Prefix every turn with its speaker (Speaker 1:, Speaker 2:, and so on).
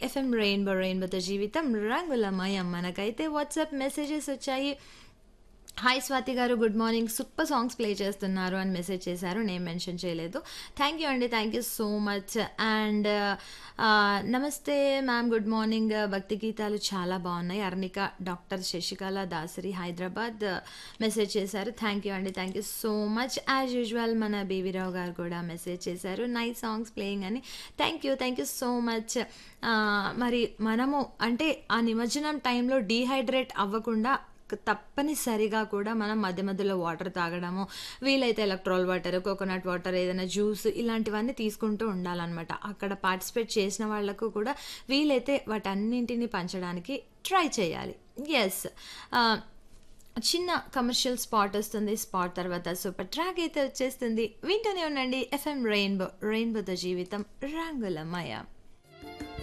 Speaker 1: FM rainbow రెయిన్బోతో జీవితం రంగులమయం మనకైతే వాట్సాప్ మెసేజెస్ వచ్చాయి hi Swathi garu good morning super songs play చేస్తున్నారు అని మెసేజ్ చేశారు నేను మెన్షన్ చేయలేదు థ్యాంక్ యూ అండి thank you so much and నమస్తే మ్యామ్ గుడ్ మార్నింగ్ భక్తి గీతాలు చాలా బాగున్నాయి అర్నిక డాక్టర్ శశికళ దాసరి హైదరాబాద్ మెసేజ్ చేశారు థ్యాంక్ యూ అండి thank you so much as usual మన బీవీరావు గారు కూడా మెసేజ్ చేశారు నైస్ సాంగ్స్ ప్లేయింగ్ అని thank you thank you so much మరి మనము అంటే ఆ నిమజ్జనం టైంలో డీహైడ్రేట్ అవ్వకుండా తప్పనిసరిగా కూడా మనం మధ్య మధ్యలో వాటర్ తాగడము వీలైతే ఎలక్ట్రాల్ వాటర్ కోకోనట్ వాటర్ ఏదైనా జ్యూస్ ఇలాంటివన్నీ తీసుకుంటూ ఉండాలన్నమాట అక్కడ పార్టిసిపేట్ చేసిన వాళ్ళకు కూడా వీలైతే వాటన్నింటిని పంచడానికి ట్రై చేయాలి ఎస్ చిన్న కమర్షియల్ స్పాట్ వస్తుంది స్పాట్ తర్వాత సూపర్ ట్రాక్ అయితే వచ్చేస్తుంది వింటూనే ఉండండి ఎఫ్ఎం రెయిన్బో రెయిన్బోతో జీవితం రంగులమయ